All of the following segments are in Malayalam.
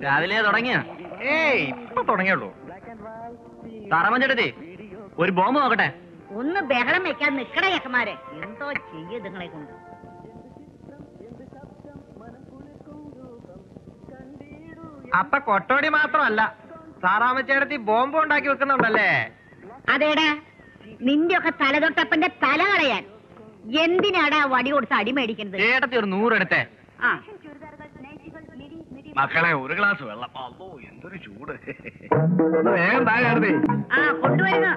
രാവിലെ തുടങ്ങിയ ഏയ് ഇപ്പൊ തുടങ്ങിയുള്ളൂ തറമഞ്ചെടുത്തി ഒരു ബോംബ് നോക്കട്ടെ ഒന്ന് ബഹളം വെക്കാൻ നിക്കണ ചെക്കന്മാരെ എന്തോ ചെയ്യ നിങ്ങളെ കൊണ്ട് അപ്പൊ കൊട്ടോടി മാത്രമല്ല സാറാമ്മച്ചേടത്തി ബോംബ് ഉണ്ടാക്കി വെക്കുന്നുണ്ടല്ലേ അതേടാ നിന്റെ ഒക്കെ തലതൊട്ടപ്പന്റെ തല കളയാൻ എന്തിനാടാ വടി കൊടുത്ത് അടി മേടിക്കുന്നത് ചേട്ടത്തി ഒരു നൂറെടുത്തേ ആ മക്കളെ ഒരു ഗ്ലാസ് വെള്ളം അല്ലോ എന്തൊരു ചൂട് ഒന്ന് വേഗം താഴെ ആ കൊണ്ടുവരുന്നു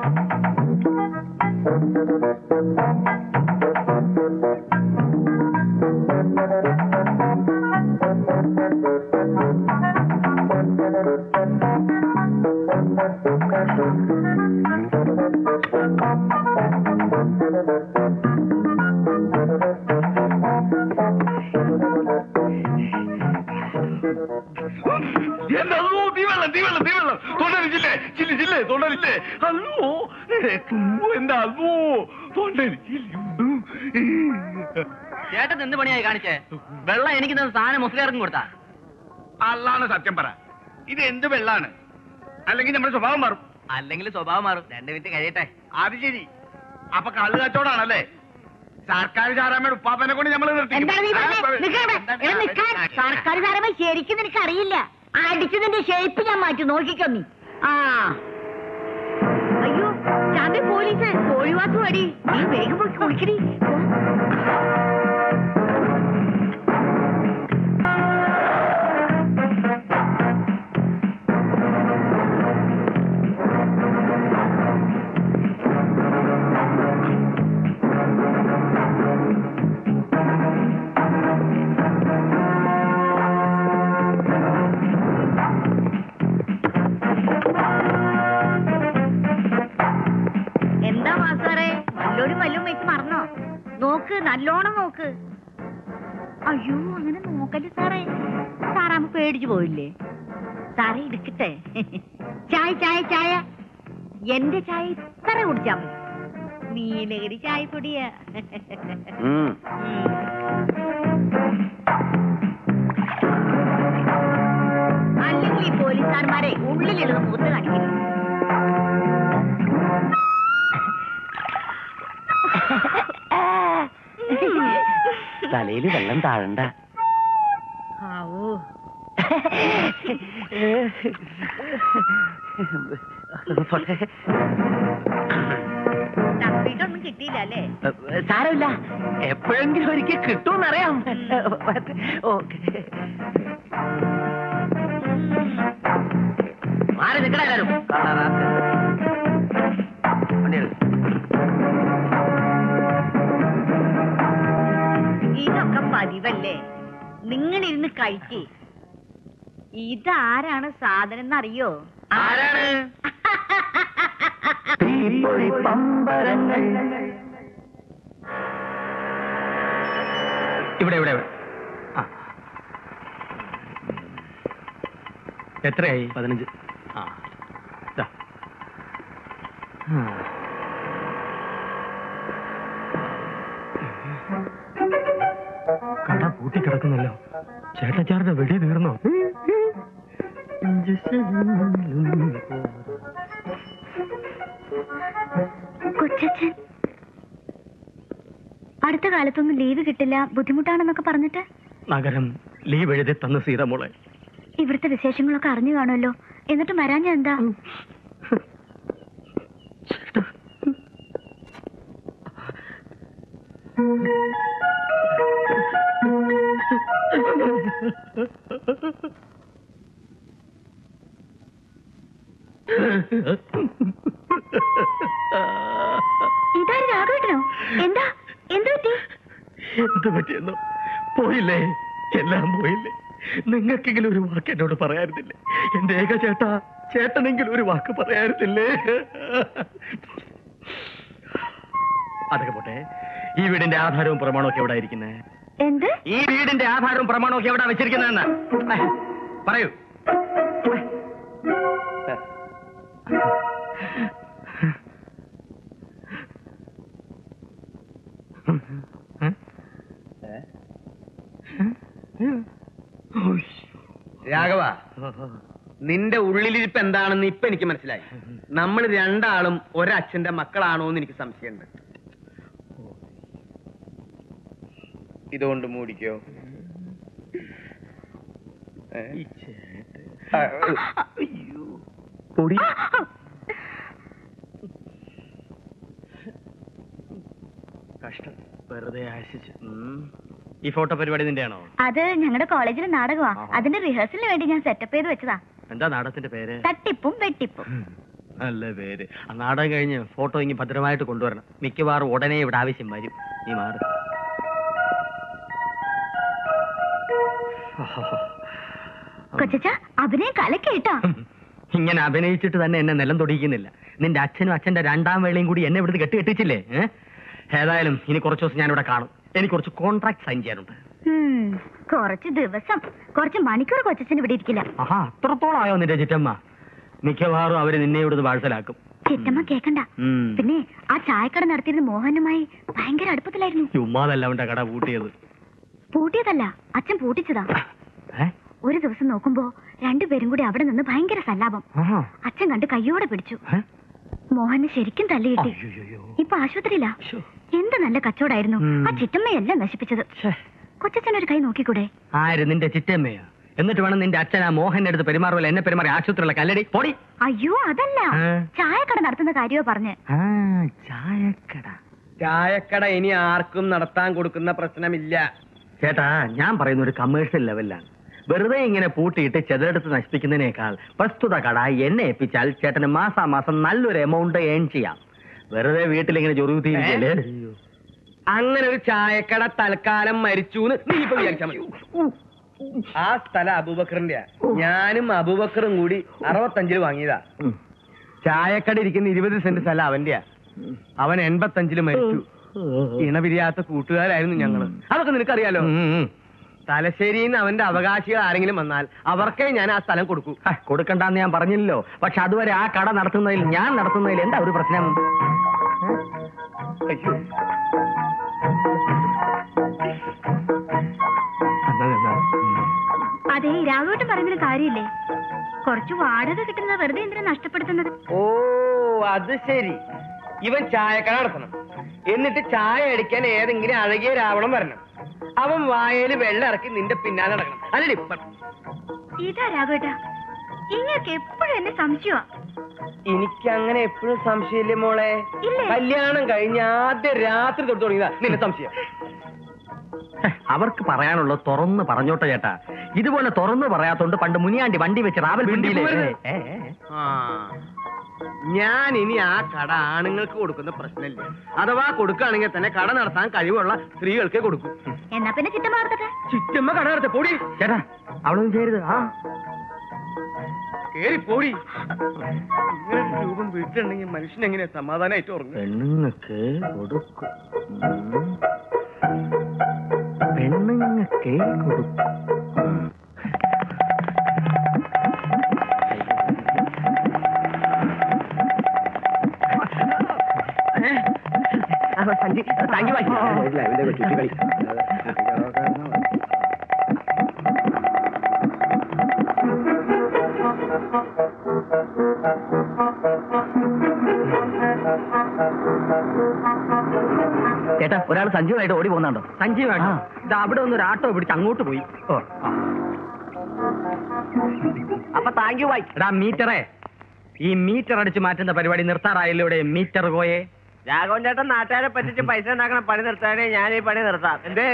എന്തല്ലോ തീ വെള്ളം തീ വെള്ളം തീ വെള്ളം തൊണ്ടരിച്ചില്ലേ ചില്ലി ചില്ലേ തൊണ്ടരിച്ചില്ലേ അല്ലോ എന്താ അല്ലോ തൊണ്ടരിച്ചില്ലേ ചേട്ടൻ എന്ത് പണിയായി കാണിച്ചേ വെള്ളം എനിക്ക് തന്ന സാധനം മുസ്ലിയാർക്കും കൊടുത്താ അല്ലാണ് സത്യം പറ ഇത് എന്ത് വെള്ളാണ് അല്ലെങ്കിൽ നമ്മുടെ സ്വഭാവം മാറും അല്ലെങ്കിൽ സ്വഭാവം മാറും രണ്ട് മിനിറ്റ് കഴിയട്ടെ അത് ശരി അപ്പൊ കള്ളു കച്ചവടാണല്ലേ സർക്കാർ ചാറാമ്മയുടെ ഉപ്പാപ്പനെ കൊണ്ട് നമ്മൾ എന്താണ് നീ പറഞ്ഞേ? നിക്കവിടെ. എടാ നിക്കാൻ. സർക്കാർ സാരമേ ശരിക്കും നിനക്ക് അറിയില്ല അടിച്ചതിന്റെ ഷേപ്പ് ഞാൻ മാറ്റി നോക്കിക്കോ നീ ആ അയ്യോ ചാമ്പി പോലീസ് കോഴിവാത്തു അടി നീ വേഗം പോയി കുളിക്കടി പോ. എന്താ മാസാറേ നല്ലോരും വല്ലതും വെച്ച് മറന്നോ നോക്ക് നല്ലോണം നോക്ക് അയ്യോ അങ്ങനെ നോക്കല്ലേ സാറേ സാറാമ്മ പേടിച്ചു പോയില്ലേ സാറേ എടുക്കട്ടെ ചായ ചായ ചായ എന്റെ ചായ ഇത്ര കുടിച്ചാ മതി നീലഗിരി ചായപ്പൊടിയാ ഉം. അല്ലെങ്കിൽ ഈ പോലീസുകാരന്മാരെ ഉള്ളിലുള്ളത് മുഖത്ത് കാണിക്കില്ല തലയിൽ വെള്ളം താഴണ്ട ആവൂ തപ്പിട്ടൊന്നും കിട്ടിയില്ല അല്ലേ സാരമില്ല എപ്പോഴെങ്കിലും ഒരിക്കൽ കിട്ടുമെന്നറിയാം ഓക്കെ മാറി നിൽക്കണ എല്ലാരും ഇതൊക്കെ പതിവല്ലേ നിങ്ങൾ ഇരുന്ന് കഴിക്ക് ഇതാരാണ് സാധനം എന്നറിയോ ആരാണ് ഇവിടെ ഇവിടെ ഇവിടെ ആ. എത്രയായി പതിനഞ്ച് ആ ദാ. ആ. കട പൂട്ടിക്കിടക്കുന്നല്ലോ ചേട്ടച്ചാരുടെ വെടി തീർന്നോ കൊച്ചച്ഛൻ അടുത്ത കാലത്തൊന്നും ലീവ് കിട്ടില്ല ബുദ്ധിമുട്ടാണെന്നൊക്കെ പറഞ്ഞിട്ട് നഗരം ലീവ് എഴുതി തന്നു സീതമോളെ ഇവിടുത്തെ വിശേഷങ്ങളൊക്കെ അറിഞ്ഞു കാണുമല്ലോ എന്നിട്ട് വരാഞ്ഞ എന്താ ഇതാര് രാഘവേട്ടനോ എന്താ എന്ത് പറ്റി എന്ത് പറ്റിയെന്നോ പോയില്ലേ എല്ലാം പോയില്ലേ നിങ്ങൾക്കെങ്കിലും ഒരു വാക്ക് എന്നോട് പറയാറുന്നില്ലേ എന്റെ ഏക ചേട്ടാ ചേട്ടനെങ്കിലും ഒരു വാക്ക് പറയാറുന്നില്ലേ അതൊക്കെ പോട്ടെ ഈ വീടിന്റെ ആധാരവും പ്രമാണവും ഒക്കെ എവിടെ ഇരിക്കുന്നത് എന്ത് ഈ വീടിന്റെ ആധാരവും പ്രമാണവും ഒക്കെ എവിടെ വെച്ചിരിക്കുന്നതെന്ന് പറയൂ രാഘവ നിന്റെ ഉള്ളിലിരിപ്പ് എന്താണെന്ന് ഇപ്പൊ എനിക്ക് മനസ്സിലായി നമ്മൾ രണ്ടാളും ഒരച്ഛന്റെ മക്കളാണോ എന്ന് എനിക്ക് സംശയമുണ്ട് ഇതുകൊണ്ട് മൂടിക്കോ ഏ? ആ, പൊടി കഷ്ടം വെറുതെ ആശിച്ചു ഉം. ഈ ഫോട്ടോ പരിപാടി നിന്റെയാണോ അത് ഞങ്ങളുടെ കോളേജിലെ നാടകമാ അതിന്റെ റിഹേഴ്സലിന് വേണ്ടി ഞാൻ സെറ്റപ്പ് ചെയ്ത് വെച്ചതാ എന്താ നാടകത്തിന്റെ പേര് തട്ടിപ്പും വെട്ടിപ്പും നല്ല പേര് ആ നാടകം കഴിഞ്ഞ് ഫോട്ടോ ഇങ്ങ് ഭദ്രമായിട്ട് കൊണ്ടുവരണം മിക്കവാറും ഉടനെ ഇവിടെ ആവശ്യം വരും നീ മാറ് കൊച്ചച്ച അഭിനയം കലക്കേട്ടോ ഇങ്ങനെ അഭിനയിച്ചിട്ട് തന്നെ എന്നെ നിലം തൊടിയിക്കുന്നില്ല നിന്റെ അച്ഛനും അച്ഛന്റെ രണ്ടാം വേളയും കൂടി എന്നെ ഇവിടുന്ന് കെട്ടി കെട്ടിച്ചില്ലേ ഏ? ഏതായാലും ഇനി കുറച്ച് ദിവസം ഞാനിവിടെ കാണും എനിക്ക് കുറച്ച് കോൺട്രാക്ട് സൈൻ ചെയ്യാനുണ്ട് ഉം, കുറച്ച് ദിവസം കുറച്ച് മണിക്കൂർ കൊച്ചച്ഛന് ഇവിടെ ഇരിക്കില്ല ആഹാ അത്രത്തോളം ആയോ നിന്റെ ചിറ്റമ്മ മിക്കവാറും അവര് നിന്നെ ഇവിടുന്ന് വാഴ്സലാക്കും ചിറ്റമ്മ കേക്കണ്ട ഉം. പിന്നെ ആ ചായക്കട നടത്തിയിരുന്ന മോഹനുമായി ഭയങ്കര അടുപ്പത്തിലായിരുന്നു ചുമ്മാതല്ല അവന്റെ കട പൂട്ടിയത് പൂട്ടിയതല്ല അച്ഛൻ പൂട്ടിച്ചതാ ഏ? ഒരു ദിവസം നോക്കുമ്പോ രണ്ടുപേരും കൂടി അവിടെ നിന്ന് ഭയങ്കര സല്ലാപം ആഹാ. അച്ഛൻ കണ്ട് കയ്യോടെ പിടിച്ചു ഏ? മോഹന് ശരിക്കും തല്ലിയിട്ടി അയ്യയ്യോ. ഇപ്പൊ ആശുപത്രിയില്ല ശ്ശോ. എന്ത് നല്ല കച്ചവടായിരുന്നു ഉം. ആ ചിറ്റമ്മയെല്ലാം നശിപ്പിച്ചത് ഛേ. കൊച്ചച്ഛൻ ഒരു കൈ നോക്കിക്കൂടെ ആര് നിന്റെ ചിറ്റമ്മയാ എന്നിട്ട് വേണം നിന്റെ അച്ഛൻ ആ മോഹന്റെ അടുത്ത് പെരുമാറുമല്ലോ എന്നെ പെരുമാറി ആശുപത്രിയുള്ള കല്ലടി പൊടി അയ്യോ അതല്ല ആ. ചായക്കട നടത്തുന്ന കാര്യമോ പറഞ്ഞ് ആ ചായക്കട ചായക്കട ഇനി ആർക്കും നടത്താൻ കൊടുക്കുന്ന പ്രശ്നമില്ല ചേട്ടാ ഞാൻ പറയുന്ന ഒരു കമേഴ്ഷ്യൽ ലെവലിലാണ് വെറുതെ ഇങ്ങനെ പൂട്ടിയിട്ട് ചെതെടുത്ത് നശിപ്പിക്കുന്നതിനേക്കാൾ പ്രസ്തുത കട എന്നെ ഏൽപ്പിച്ചാൽ ചേട്ടന് മാസാമാസം നല്ലൊരു എമൗണ്ട് ഏൺ ചെയ്യാം വെറുതെ വീട്ടിലിങ്ങനെ ചൊറുകുത്തിയിരിക്കല്ലേ അങ്ങനെ ഒരു ചായക്കട തൽക്കാലം മരിച്ചു നീ ഇപ്പൊ വിചാരിച്ചാ മതി ആ സ്ഥലം അബൂബക്കറിന്റെ ഞാനും അബൂബക്കറും കൂടി അറുപത്തഞ്ചില് വാങ്ങിയതാ ഉം. ചായക്കട ഇരിക്കുന്ന ഇരുപത് സെന്റ് സ്ഥലം അവന്റെയാ അവൻ എൺപത്തഞ്ചില് മരിച്ചു ഇണപിരിയാത്ത കൂട്ടുകാരായിരുന്നു ഞങ്ങള് അതൊക്കെ നിനക്കറിയാലോ ഉം, ഉം. തലശ്ശേരിയിൽ നിന്ന് അവന്റെ അവകാശികൾ ആരെങ്കിലും വന്നാൽ അവർക്കേ ഞാൻ ആ സ്ഥലം കൊടുക്കൂ ഹ, കൊടുക്കണ്ടാന്ന് ഞാൻ പറഞ്ഞില്ലല്ലോ പക്ഷെ അതുവരെ ആ കട നടത്തുന്നതിൽ ഞാൻ നടത്തുന്നതിൽ എന്താ ഒരു പ്രശ്നം അയ്യോ എന്നാ, എന്നാ, ഉം. അതെ രാഘവട്ടം പറയുന്നൊരു കാര്യമില്ലേ കുറച്ച് വാടക കിട്ടുന്നത് വെറുതെ എന്തിനാ നഷ്ടപ്പെടുത്തുന്നത് ഓ അത് ശരി ഇവൻ ചായക്കട നടത്തണം എന്നിട്ട് ചായ അടിക്കാൻ ഏതെങ്കിലും അഴകിയ രാവണം വരണം അവൻ വായയില് വെള്ളം ഇറക്കി നിന്റെ പിന്നാലെ നടക്കണം അല്ലേ ഇതാ രാഘവേട്ട ഇങ്ങക്ക് എപ്പോഴും എന്നെ സംശയമാ എനിക്ക് അങ്ങനെ എപ്പോഴും സംശയമില്ലേ മോളെ ഇല്ലേ? കല്യാണം കഴിഞ്ഞ ആദ്യ രാത്രി തൊട്ട് തുടങ്ങിയതാ നിന്റെ സംശയം ഹ, അവർക്ക് പറയാനുള്ളത് തുറന്ന് പറഞ്ഞോട്ടെ ചേട്ടാ ഇതുപോലെ തുറന്ന് പറയാത്തോണ്ട് പണ്ട് മുനിയാണ്ടി വണ്ടി വെച്ച് റാവൽ പിണ്ടിയിലെ പോകരുത്. ഏ, ഏ, ഏ. ആ ഞാൻ ഇനി ആ കട ആണുങ്ങൾക്ക് കൊടുക്കുന്ന പ്രശ്നമില്ല അഥവാ കൊടുക്കുകയാണെങ്കിൽ തന്നെ കട നടത്താൻ കഴിവുള്ള സ്ത്രീകൾക്കേ കൊടുക്കൂ എന്നാ പിന്നെ ചിറ്റമ്മ നടത്തട്ടെ ചുറ്റമ്മ കട നടത്ത പോടി ചേട്ടാ അവളൊന്നും ചെയ്യരുത് ആ കേറി പോടി ഇങ്ങനെ ഒരു രൂപം വീട്ടിലുണ്ടെങ്കിൽ മനുഷ്യൻ എങ്ങനെ സമാധാനമായിട്ട് ഉറങ്ങും പെണ്ണുങ്ങൾക്ക് കൊടുക്കും ഉം. പെണ്ണുങ്ങൾക്ക് കൊടുക്കും ഉം. ചേട്ടാ ഒരാൾ സഞ്ജീവായിട്ട് ഓടി പോകുന്നുണ്ടോ സഞ്ജീവാണോ ഇത് അവിടെ ഒന്ന് ഒരു ആട്ടോ പിടിച്ച് അങ്ങോട്ട് പോയി ഓ അപ്പൊ താങ്ക് യു ബൈ എടാ മീറ്ററേ ഈ മീറ്റർ അടിച്ച് മാറ്റുന്ന പരിപാടി നിർത്താറായല്ലോ ഇവിടെ മീറ്റർ പോയേ രാഘവൻ ചേട്ടൻ നാട്ടുകാരെ പറ്റിച്ച് പൈസ ഉണ്ടാക്കണ പണി നിർത്താനേ ഞാൻ ഈ പണി നിർത്താം എന്തേ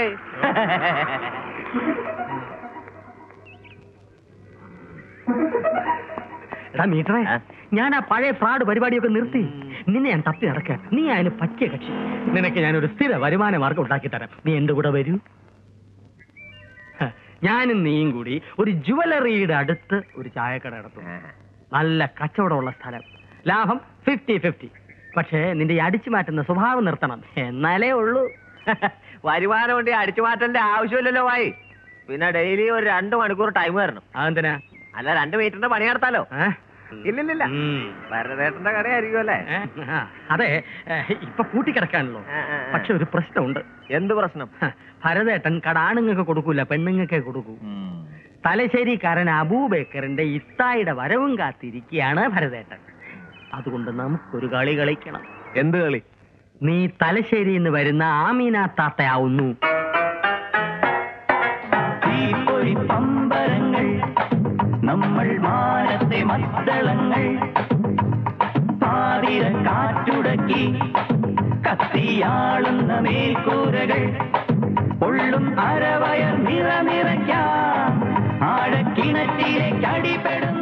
എടാ മീറ്ററേ ഞാൻ ആ പഴയ ഫ്രാഡ് പരിപാടിയൊക്കെ നിർത്തി നിന്നെ ഞാൻ തപ്പി നടക്കാൻ നീ അതിന് പറ്റിയ കക്ഷി നിനക്ക് ഞാനൊരു സ്ഥിര വരുമാന മാർഗം ഉണ്ടാക്കി തരാം നീ എന്റെ കൂടെ വരൂ ഹ, ഞാനും നീയും കൂടി ഒരു ജുവലറിയുടെ അടുത്ത് ഒരു ചായക്കട നടത്തും നല്ല കച്ചവടമുള്ള സ്ഥലം ലാഭം ഫിഫ്റ്റി ഫിഫ്റ്റി പക്ഷേ നിന്റെ ഈ അടിച്ചു മാറ്റുന്ന സ്വഭാവം നിർത്തണം എന്നാലേ ഉള്ളൂ വരുമാനം കൊണ്ട് അടിച്ചു മാറ്റേണ്ട ആവശ്യമില്ലല്ലോ വായി പിന്നെ ഡെയിലി ഒരു രണ്ട് മണിക്കൂർ ടൈം തരണം അതെന്തിനാ അല്ല രണ്ട് മീറ്ററിന്റെ പണി നടത്താലോ ഏ? ഇല്ലില്ലില്ല ഉം. ഭരതേട്ടന്റെ കടയായിരിക്കും അല്ലേ ഏ? ആ, അതെ ഏ, ഇപ്പൊ പൂട്ടിക്കിടക്കാണല്ലോ ആ, ആ, ആ. പക്ഷെ ഒരു പ്രശ്നമുണ്ട് എന്ത് പ്രശ്നം ഹ, ഭരതേട്ടൻ കട ആണുങ്ങൾക്ക് കൊടുക്കൂല പെണ്ണുങ്ങൾക്കേ കൊടുക്കൂ തലശ്ശേരിക്കാരൻ അബൂബേക്കറിന്റെ ഇത്തായുടെ വരവും കാത്തിരിക്കുകയാണ് ഭരതേട്ടൻ അതുകൊണ്ട് നമുക്കൊരു കളി കളിക്കണം എന്ത് കളി നീ തലശ്ശേരിയിൽ നിന്ന് വരുന്ന ആമീന താത്തയാവുന്നു തീപ്പൊരി പമ്പരങ്ങൾ നമ്മൾ മാനത്തെ മദ്ദളങ്ങൾ പാതിര കാറ്റുടക്കി കത്തിയാളുന്ന മേൽക്കൂരകൾ പൊള്ളും അരവയർ നിറ നിറയ്ക്കാം ആഴക്കിണറ്റിലേക്ക് അടിപ്പെടുന്ന